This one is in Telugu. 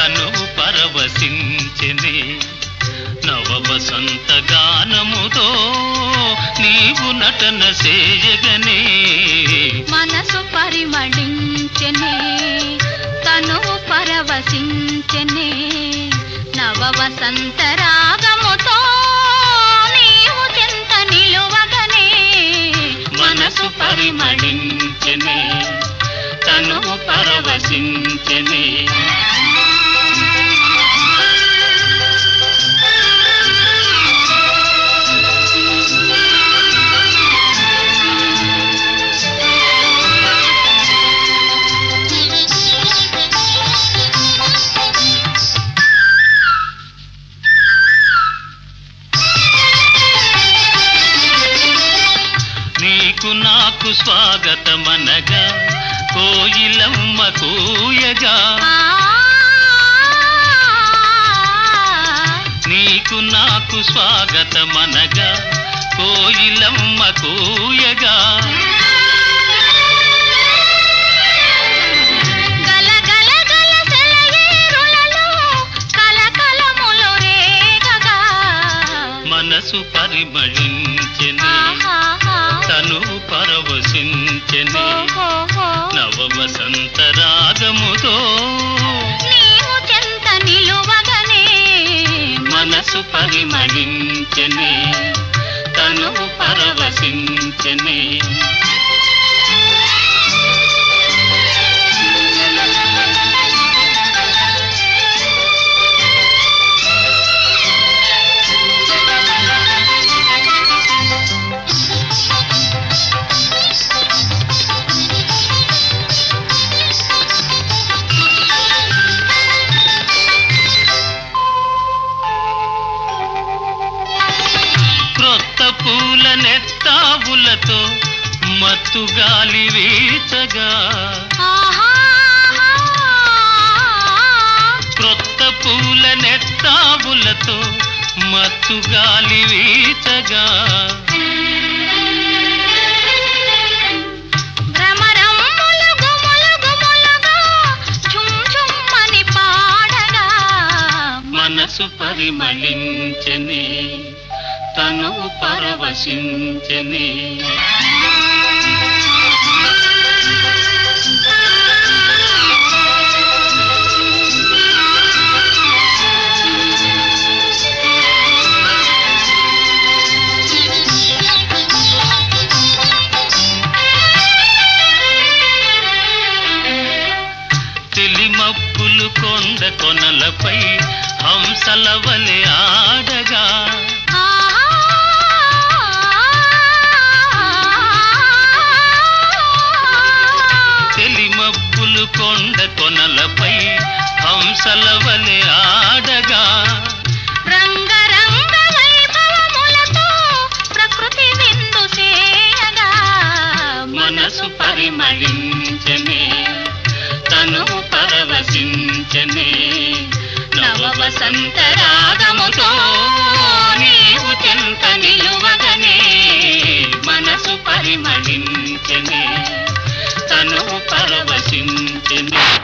తను పరవశించెనే నవ వసంత గానముతో నీవు నటన చేయగనే మనసు పరిమళించెనే తను పరవశించెనే నవ వసంత రాగముతో నీవు చెంత నిలువగనే మనసు పరిమళించెనే తను పరవశించెనే నీకు నాకు స్వాగతమనగా కోయిలమ్మ కూయగా ఆ నీకు నాకు స్వాగతమనగా కోయిలమ్మ కూయగా గల గల గల సెలయేరులలో కలకలములు రేగగా మనసు పరిమళించెనే ఆహాహా. తను పరవశించెనే ఓహోహో. నవ వసంత రాగముతో నీవు చెంత నిలువగనే మనసు పరిమళించెనే తను పరవశించెనే క్రొత్త పూల నెత్తావులతో మత్తు గాలి వీచగా ఆహాహా. క్రొత్త పూల నెత్తావులతో మత్తు గాలి వీచగా భ్రమరమ్ములు గుములు గుములుగా ఝుమ్ ఝుమ్మని పాడగా మనసు పరిమళించని తను పరవశించని తెలిమప్పులు కొండ కొనలపై హంసల వలె ఆడగా తెలిమప్పులు కొండ కొనలపై హంసల వలె ఆడగా రంగరంగ వైభవములతో ప్రకృతి విందు చేయగా మనసు పరిమళించనే తను పరవశించనే నవ వసంత రాగముతో నీవు చెంత నిలువగనే మనసు పరిమళించనే తను పరవశించనే